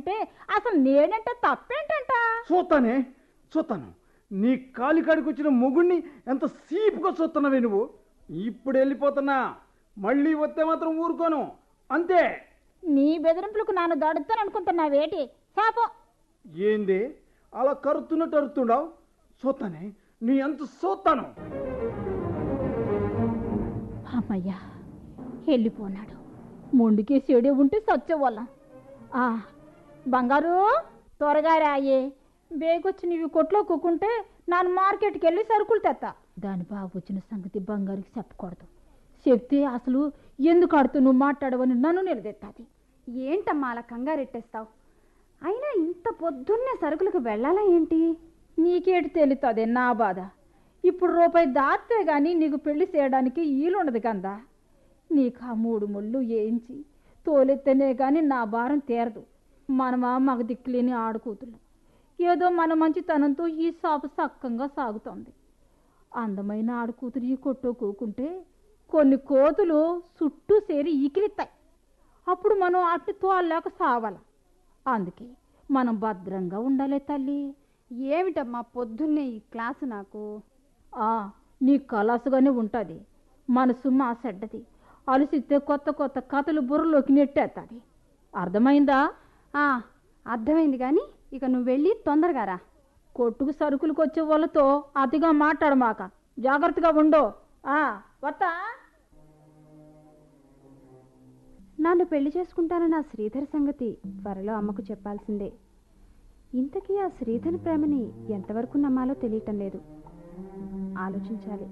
అంటే అసలు నేనంటే తప్పేంటంట చూస్తానే చూస్తాను నీ కాలి కాడికి వచ్చిన మొగుణ్ణి ఎంత సీపుగా చూస్తున్నావే నువ్వు ఇప్పుడు వెళ్ళిపోతున్నా మళ్ళీ వస్తే మాత్రం ఊరుకోను అంతే నీ బెదిరింపులకు నాను దడుతాను అనుకుంటున్నావేటి శాపం ఏంది అలా కరుతున్నట్టు అరుతుండవు చూస్తానే నీ ఎంత చూస్తాను అమ్మయ్యా వెళ్ళిపోనాడు మొండికి చెడే ఉంటే సచ్చేవాళ్ళం ఆ, బంగారు త్వరగా రాయే బేగొచ్చి నీవి కొట్లో కూకుంటే నాన్న మార్కెట్కి వెళ్ళి సరుకులు తెత్తా దాని బాబు వచ్చిన సంగతి బంగారుకి చెప్పకూడదు చెప్తే అసలు ఎందుకు ఆడుతూ నువ్వు మాట్లాడవని నన్ను నిలదెత్తాది ఏంటమ్మా అలా కంగారెట్టేస్తావు అయినా ఇంత పొద్దున్నే సరుకులకు వెళ్ళాలా ఏంటి నీకేటి తెలుస్తుంది నా బాధ ఇప్పుడు రూపాయి దాస్తే గాని నీకు పెళ్లి చేయడానికి ఈలుండదు కందా నీకు ఆ మూడు ముళ్ళు వేయించి తోలెత్తనే గాని నా భారం తీరదు మనమా మగ దిక్కులేని ఆడుకూతులు ఏదో మన మంచితనంతో ఈ సాపు సక్కంగా సాగుతోంది అందమైన ఆడుకూతురు ఈ కొట్టు కూకుంటే కొన్ని కోతులు చుట్టూ సేరి ఈకిలిస్తాయి అప్పుడు మనం అట్టు తోలేక సావాల అందుకే మనం భద్రంగా ఉండాలి తల్లి ఏమిటమ్మా పొద్దున్నే ఈ క్లాసు నాకు ఆ నీ కలాసుగానే ఉంటుంది మనసు మా సెడ్డది అలసిస్తే కొత్త కొత్త కథలు బుర్రలోకి నెట్టేస్తుంది అర్థమైందా ఆ, అర్థమైంది కానీ ఇక నువ్వు వెళ్ళి తొందరగా రా కొట్టుకు సరుకులకు వచ్చే వాళ్ళతో అతిగా మాట్లాడమాక జాగ్రత్తగా ఉండు ఆ వత్తా నన్ను పెళ్లి చేసుకుంటానన్న ఆ శ్రీధర్ సంగతి త్వరలో అమ్మకు చెప్పాల్సిందే ఇంతకీ ఆ శ్రీధర్ ప్రేమని ఎంతవరకు నమ్మాలో తెలియటం లేదు ఆలోచించాలి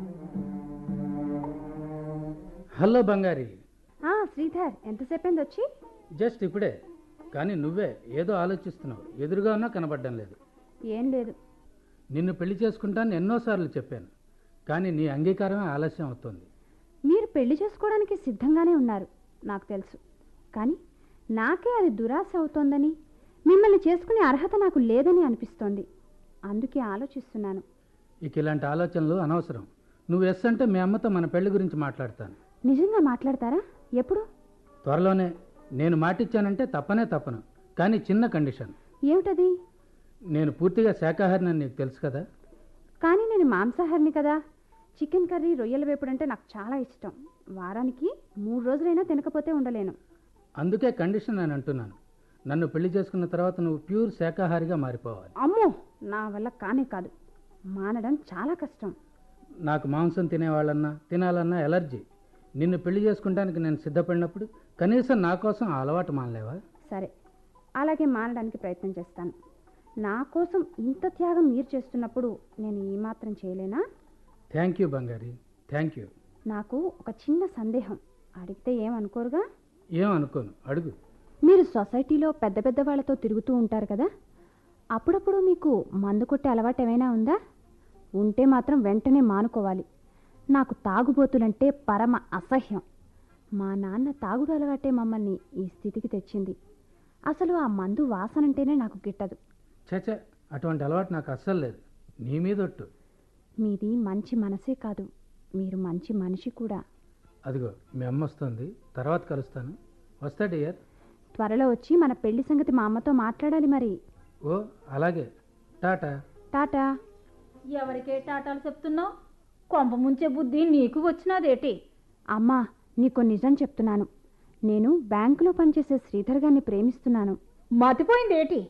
హలో బంగారి ఆ శ్రీధర్ ఎంతసేపైంది వచ్చి జస్ట్ ఇప్పుడే కానీ నువ్వే ఏదో ఆలోచిస్తున్నావు ఎదురుగా ఉన్నా కనబడడం లేదు ఏం లేదు నిన్ను పెళ్లి చేసుకుంటాను ఎన్నోసార్లు చెప్పాను కానీ నీ అంగీకారమే ఆలస్యం అవుతోంది మీరు పెళ్లి చేసుకోవడానికి సిద్ధంగానే ఉన్నారు నాకు తెలుసు కానీ నాకే అది దురాశ అవుతోందని మిమ్మల్ని చేసుకునే అర్హత నాకు లేదని అనిపిస్తోంది అందుకే ఆలోచిస్తున్నాను ఇక ఇలాంటి ఆలోచనలు అనవసరం నువ్వు ఎస్ అంటే మీ అమ్మతో మన పెళ్లి గురించి మాట్లాడతాను నిజంగా మాట్లాడతారా ఎప్పుడు త్వరలోనే నేను మాటిచ్చానంటే తప్పనే తప్పను కానీ చిన్న కండిషన్ ఏమిటది నేను పూర్తిగా శాకాహారిని నీకు తెలుసు కదా కానీ నేను మాంసాహారిని కదా చికెన్ కర్రీ రొయ్యల వేపుడు అంటే నాకు చాలా ఇష్టం వారానికి మూడు రోజులైనా తినకపోతే ఉండలేను అందుకే కండిషన్ అని అంటున్నాను నన్ను పెళ్లి చేసుకున్న తర్వాత నువ్వు ప్యూర్ శాకాహారిగా మారిపోవాలి అమ్మో నా వల్ల కానే కాదు మానడం చాలా కష్టం నాకు మాంసం తినేవాళ్ళన్నా తినాలన్నా ఎలర్జీ నిన్ను పెళ్లి చేసుకుంటానికి నేను సిద్ధపడినప్పుడు కనీసం నా కోసం ఆ అలవాటు మానలేవా సరే అలాగే మానడానికి ప్రయత్నం చేస్తాను నా కోసం ఇంత త్యాగం మీరు చేస్తున్నప్పుడు నేను ఈ మాత్రం చేయలేనా థ్యాంక్ యూ బంగారి థ్యాంక్ యూ నాకు ఒక చిన్న సందేహం అడిగితే ఏమనుకోరుగా ఏం అనుకోను అడుగు మీరు సొసైటీలో పెద్ద పెద్ద వాళ్ళతో తిరుగుతూ ఉంటారు కదా అప్పుడప్పుడు మీకు మందు కొట్టే అలవాటు ఏమైనా ఉందా ఉంటే మాత్రం వెంటనే మానుకోవాలి నాకు తాగుబోతులంటే పరమ అసహ్యం మా నాన్న తాగుడు అలవాటే మమ్మల్ని ఈ స్థితికి తెచ్చింది అసలు ఆ మందు వాసనంటేనే నాకు గిట్టదు చచ అటువంటి అలవాటు నాకు అస్సలు లేదు నీ మీద ఒట్టు మీది మంచి మనసే కాదు మీరు మంచి మనిషి కూడా అదిగో మీ అమ్మ వస్తుంది తర్వాత కలుస్తాను వస్తా డియర్ త్వరలో వచ్చి మన పెళ్లి సంగతి మా అమ్మతో మాట్లాడాలి మరి ఓ అలాగే టాటా టాటా ఎవరికే టాటాలు చెప్తున్నావు కొంప ముంచే బుద్ధి నీకు వచ్చినదేటి అమ్మా నీకు నిజం చెప్తున్నాను నేను బ్యాంకులో పనిచేసే శ్రీధర్ గారిని ప్రేమిస్తున్నాను మతిపోయిందేటి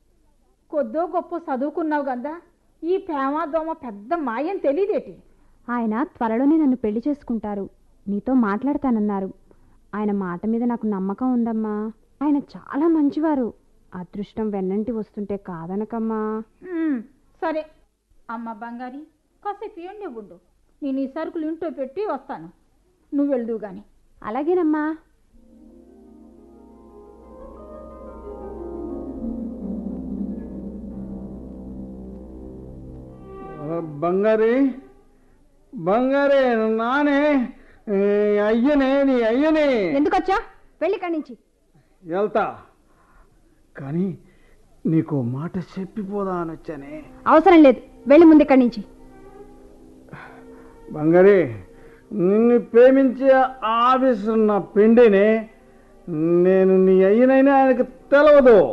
కొద్దో గొప్ప చదువుకున్నావు కదా ఈ ప్రేమ దోమ పెద్ద మాయం తెలియదేటి ఆయన త్వరలోనే నన్ను పెళ్లి చేసుకుంటారు నీతో మాట్లాడతానన్నారు ఆయన మాట మీద నాకు నమ్మకం ఉందమ్మా ఆయన చాలా మంచివారు అదృష్టం వెన్నంటి వస్తుంటే కాదనకమ్మా ఉమ్, సరే అమ్మ బంగారి కాసేపు ఏండి ఉండు నేను ఈ సరుకులు ఇంట్లో పెట్టి వస్తాను నువ్వు వెళ్దువు గాని అలాగేనమ్మా బంగారి బంగారే నానే ఏ, అయ్యనే నీ అయ్యనే ఎందుకొచ్చా వెళ్ళి ఇక్కడి నుంచి వెళ్తా కానీ నీకు మాట చెప్పిపోదా అని వచ్చానే అవసరం లేదు వెళ్ళి ముందు ఇక్కడి నుంచి బంగారి నిన్ను ప్రేమించే ఆఫీసు నా పిండిని నేను నీ అయ్యనైనా ఆయనకు తెలవదు